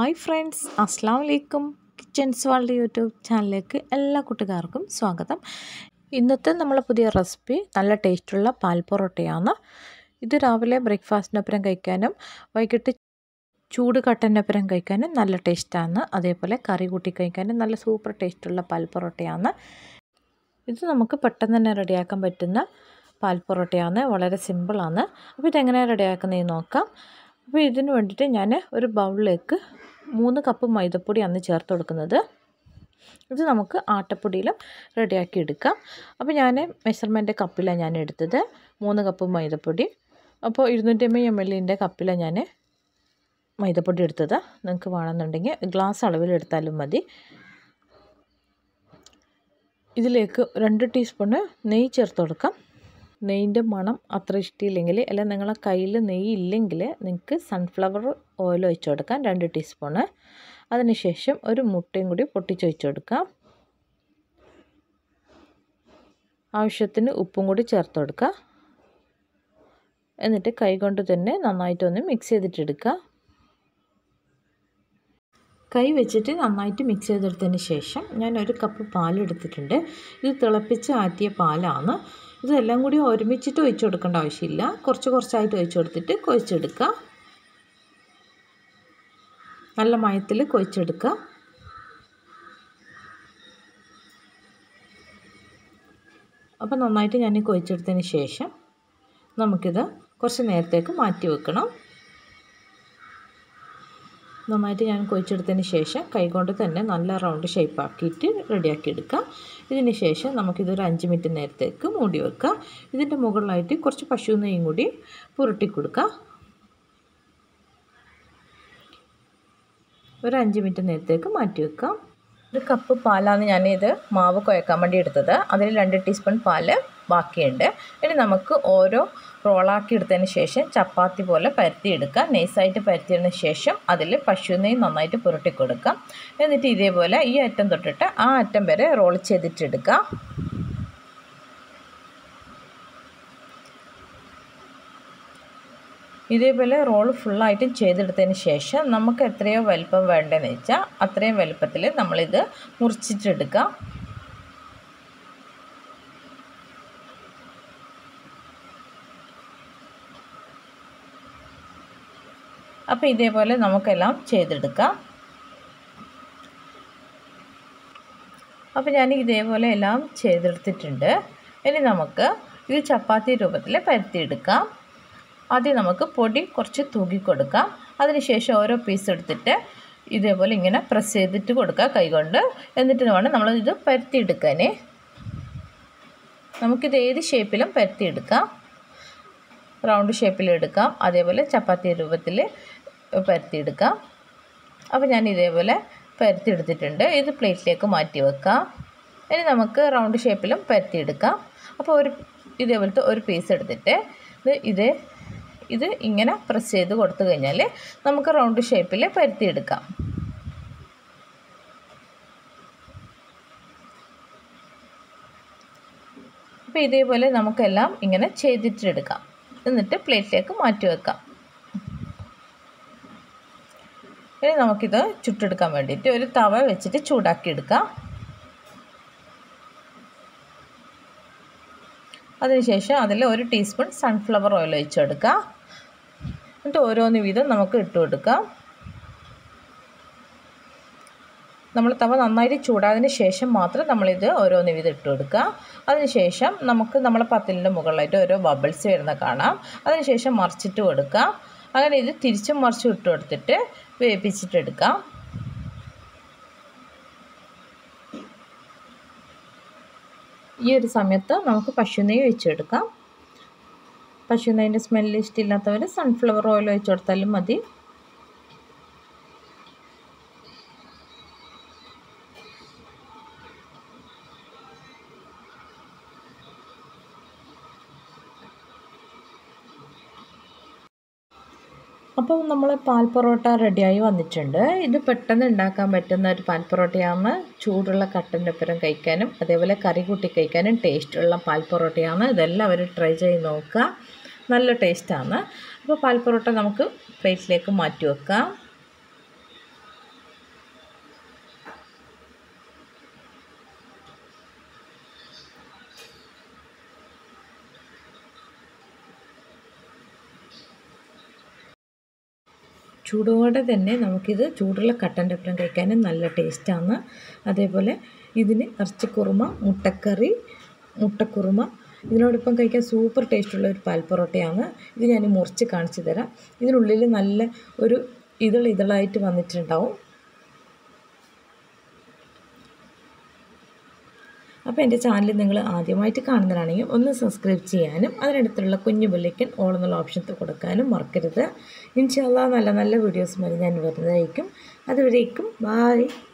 hi friends അസ്സാം വലൈക്കും kitchens world YouTube ചാനലിലേക്ക് എല്ലാ കൂട്ടുകാർക്കും സ്വാഗതം ഇന്നത്തെ നമ്മളെ പുതിയ റെസിപ്പി നല്ല ടേസ്റ്റുള്ള പാൽ പൊറോട്ടയാണ് ഇത് രാവിലെ ബ്രേക്ക്ഫാസ്റ്റിനൊപ്പം കഴിക്കാനും വൈകിട്ട് ചൂട് കട്ടനൊപ്പം കഴിക്കാനും നല്ല ടേസ്റ്റാണ് അതേപോലെ കറി കൂട്ടി കഴിക്കാനും നല്ല സൂപ്പർ ടേസ്റ്റുള്ള പാൽ പൊറോട്ടയാണ് ഇത് നമുക്ക് പെട്ടെന്ന് തന്നെ റെഡിയാക്കാൻ പറ്റുന്ന പാൽ പൊറോട്ടയാണ് വളരെ സിമ്പിളാണ് അപ്പോൾ ഇതെങ്ങനെ റെഡിയാക്കുന്നതെന്ന് നോക്കാം അപ്പോൾ ഇതിന് വേണ്ടിയിട്ട് ഞാൻ ഒരു ബൗളിലേക്ക് മൂന്ന് കപ്പ് മൈദപ്പൊടിയാണ് ചേർത്ത് കൊടുക്കുന്നത് ഇത് നമുക്ക് ആട്ടപ്പൊടിയിലും റെഡിയാക്കി എടുക്കാം അപ്പോൾ ഞാൻ മെഷർമെൻറ്റ് കപ്പിലാണ് ഞാൻ എടുത്തത് മൂന്ന് കപ്പ് മൈദപ്പൊടി അപ്പോൾ ഇരുന്നൂറ്റമ്പത് എം എല്ലിൻ്റെ കപ്പിലാണ് ഞാൻ മൈദപ്പൊടി എടുത്തത് നിങ്ങൾക്ക് വേണമെന്നുണ്ടെങ്കിൽ ഗ്ലാസ് അളവിൽ എടുത്താലും മതി ഇതിലേക്ക് രണ്ട് ടീസ്പൂണ് നെയ്യ് ചേർത്ത് കൊടുക്കാം നെയ്യിൻ്റെ മണം അത്ര ഇഷ്ടമില്ലെങ്കിൽ അല്ല നിങ്ങളെ കയ്യിൽ നെയ്യ് ഇല്ലെങ്കിൽ നിങ്ങൾക്ക് സൺഫ്ലവർ ഓയിൽ ഒഴിച്ചു കൊടുക്കാം രണ്ട് ടീസ്പൂണ് അതിനുശേഷം ഒരു മുട്ടയും കൂടി പൊട്ടിച്ചൊഴിച്ച് കൊടുക്കാം ആവശ്യത്തിന് ഉപ്പും കൂടി ചേർത്ത് കൊടുക്കുക എന്നിട്ട് കൈകൊണ്ട് തന്നെ നന്നായിട്ടൊന്ന് മിക്സ് ചെയ്തിട്ടെടുക്കുക കൈ വെച്ചിട്ട് നന്നായിട്ട് മിക്സ് ചെയ്തെടുത്തതിന് ശേഷം ഞാൻ ഒരു കപ്പ് പാലെടുത്തിട്ടുണ്ട് ഇത് തിളപ്പിച്ച് ആറ്റിയ പാലാണ് ഇതെല്ലാം കൂടി ഒരുമിച്ചിട്ട് ഒഴിച്ചു കൊടുക്കേണ്ട ആവശ്യമില്ല കുറച്ച് കുറച്ചായിട്ട് ഒഴിച്ചു കൊടുത്തിട്ട് കൊഴിച്ചെടുക്കുക നല്ല മയത്തിൽ കൊഴിച്ചെടുക്കുക അപ്പോൾ നന്നായിട്ട് ഞാൻ കൊഴിച്ചെടുത്തതിന് ശേഷം നമുക്കിത് കുറച്ച് നേരത്തേക്ക് മാറ്റി വെക്കണം നന്നായിട്ട് ഞാൻ കൊഴിച്ചെടുത്തതിന് ശേഷം കൈകൊണ്ട് തന്നെ നല്ല റൗണ്ട് ഷേപ്പ് ആക്കിയിട്ട് റെഡിയാക്കി എടുക്കുക ഇതിന് ശേഷം നമുക്കിതൊരു അഞ്ച് മിനിറ്റ് നേരത്തേക്ക് മൂടി വെക്കുക ഇതിൻ്റെ മുകളിലായിട്ട് കുറച്ച് പശു നെയ്യും കൂടി പുരട്ടി കൊടുക്കുക ഒരു അഞ്ച് മിനിറ്റ് നേരത്തേക്ക് മാറ്റി വെക്കാം ഒരു കപ്പ് പാലാണ് ഞാനിത് മാവ് കുഴക്കാൻ വേണ്ടി എടുത്തത് അതിൽ രണ്ട് ടീസ്പൂൺ പാല് ബാക്കിയുണ്ട് ഇനി നമുക്ക് ഓരോ റോളാക്കി എടുത്തതിന് ശേഷം ചപ്പാത്തി പോലെ പരത്തിയെടുക്കുക നൈസായിട്ട് പരത്തിയതിന് ശേഷം അതിൽ പശു നെയ്യ് നന്നായിട്ട് പുരട്ടി കൊടുക്കാം എന്നിട്ട് ഇതേപോലെ ഈ അറ്റം തൊട്ടിട്ട് ആ അറ്റം വരെ റോൾ ചെയ്തിട്ടെടുക്കുക ഇതേപോലെ റോൾ ഫുള്ളായിട്ടും ചെയ്തെടുത്തതിന് ശേഷം നമുക്ക് എത്രയോ വലുപ്പം വേണ്ടതെന്ന് വെച്ചാൽ അത്രയും വലുപ്പത്തിൽ നമ്മളിത് മുറിച്ചിട്ടെടുക്കുക അപ്പോൾ ഇതേപോലെ നമുക്കെല്ലാം ചെയ്തെടുക്കാം അപ്പോൾ ഞാൻ ഇതേപോലെ എല്ലാം ചെയ്തെടുത്തിട്ടുണ്ട് ഇനി നമുക്ക് ഇത് ചപ്പാത്തി രൂപത്തിൽ പരത്തിയെടുക്കാം ആദ്യം നമുക്ക് പൊടി കുറച്ച് തൂക്കി കൊടുക്കാം അതിനുശേഷം ഓരോ പീസ് എടുത്തിട്ട് ഇതേപോലെ ഇങ്ങനെ പ്രസ് ചെയ്തിട്ട് കൊടുക്കുക കൈകൊണ്ട് എന്നിട്ട് വേണം നമ്മൾ ഇത് പരത്തിയെടുക്കാൻ നമുക്കിത് ഏത് ഷേപ്പിലും പരത്തിയെടുക്കാം റൗണ്ട് ഷേപ്പിൽ എടുക്കാം അതേപോലെ ചപ്പാത്തി രൂപത്തിൽ പരത്തിയെടുക്കാം അപ്പോൾ ഞാൻ ഇതേപോലെ പരത്തിയെടുത്തിട്ടുണ്ട് ഇത് പ്ലേറ്റിലേക്ക് മാറ്റി വെക്കാം ഇനി നമുക്ക് റൗണ്ട് ഷേപ്പിലും പരത്തിയെടുക്കാം അപ്പോൾ ഒരു ഇതേപോലത്തെ ഒരു പീസ് എടുത്തിട്ട് ഇത് ഇത് ഇത് ഇങ്ങനെ പ്രസ് ചെയ്ത് കൊടുത്തു കഴിഞ്ഞാൽ നമുക്ക് റൗണ്ട് ഷേപ്പിൽ പരത്തിയെടുക്കാം അപ്പോൾ ഇതേപോലെ നമുക്കെല്ലാം ഇങ്ങനെ ചെയ്തിട്ടെടുക്കാം എന്നിട്ട് പ്ലേറ്റിലേക്ക് മാറ്റി വെക്കാം ഇനി നമുക്കിത് ചുട്ടെടുക്കാൻ വേണ്ടിയിട്ട് ഒരു തവ വെച്ചിട്ട് ചൂടാക്കി എടുക്കാം അതിനുശേഷം അതിൽ ഒരു ടീസ്പൂൺ സൺഫ്ലവർ ഓയിൽ ഒഴിച്ചെടുക്കുക എന്നിട്ട് ഓരോന്ന് വീതം നമുക്ക് ഇട്ട് കൊടുക്കാം നമ്മൾ തവ നന്നായിട്ട് ചൂടാതിന് ശേഷം മാത്രം നമ്മളിത് ഓരോന്ന് വീതം ഇട്ട് കൊടുക്കുക അതിനുശേഷം നമുക്ക് നമ്മളെ പത്തലിൻ്റെ മുകളിലായിട്ട് ഓരോ ബബിൾസ് വരുന്ന കാണാം അതിനുശേഷം മറിച്ചിട്ട് കൊടുക്കുക അങ്ങനെ ഇത് തിരിച്ചും മറിച്ചും ഇട്ട് കൊടുത്തിട്ട് വേവിച്ചിട്ടെടുക്കാം ഈ ഒരു സമയത്ത് നമുക്ക് പശു നെയ്യ് ഒഴിച്ചെടുക്കാം പശു നെയ്യിൻ്റെ സ്മെല്ല് ഇഷ്ടമില്ലാത്തവർ സൺഫ്ലവർ ഓയിൽ ഒഴിച്ചു കൊടുത്താലും മതി അപ്പോൾ നമ്മൾ പാൽ പൊറോട്ട റെഡിയായി വന്നിട്ടുണ്ട് ഇത് പെട്ടെന്ന് ഉണ്ടാക്കാൻ പറ്റുന്ന ഒരു പാൽ പൊറോട്ടയാണ് ചൂടുള്ള കട്ടൻ്റെ ഒപ്പം കഴിക്കാനും അതേപോലെ കറി കൂട്ടി കഴിക്കാനും ടേസ്റ്റുള്ള പാൽ പൊറോട്ടയാണ് ഇതെല്ലാവരും ട്രൈ ചെയ്ത് നോക്കുക നല്ല ടേസ്റ്റാണ് അപ്പോൾ പാൽ പൊറോട്ട നമുക്ക് പ്ലേറ്റിലേക്ക് മാറ്റി വെക്കാം ചൂടോടെ തന്നെ നമുക്കിത് ചൂടുള്ള കട്ടൻ്റെ ഒപ്പം കഴിക്കാനും നല്ല ടേസ്റ്റാണ് അതേപോലെ ഇതിന് ഇറച്ചിക്കുറുമ മുട്ടക്കറി മുട്ടക്കുറുമ ഇതിനോടൊപ്പം കഴിക്കാൻ സൂപ്പർ ടേസ്റ്റുള്ള ഒരു പാൽ പൊറോട്ടയാണ് ഇത് ഞാൻ മുറിച്ച് കാണിച്ചു തരാം ഇതിനുള്ളിൽ നല്ല ഒരു ഇതൾ ഇതളായിട്ട് വന്നിട്ടുണ്ടാവും അപ്പോൾ എൻ്റെ ചാനൽ നിങ്ങൾ ആദ്യമായിട്ട് കാണുന്നതാണെങ്കിൽ ഒന്ന് സബ്സ്ക്രൈബ് ചെയ്യാനും അതിനടുത്തുള്ള കുഞ്ഞു ബെല്ലൈക്കൻ ഓൾ എന്നുള്ള ഓപ്ഷൻ കൊടുക്കാനും മറക്കരുത് ഇൻഷാല്ല നല്ല നല്ല വീഡിയോസുമായി ഞാൻ വരുന്നതായിരിക്കും അതുവരേക്കും ബായ്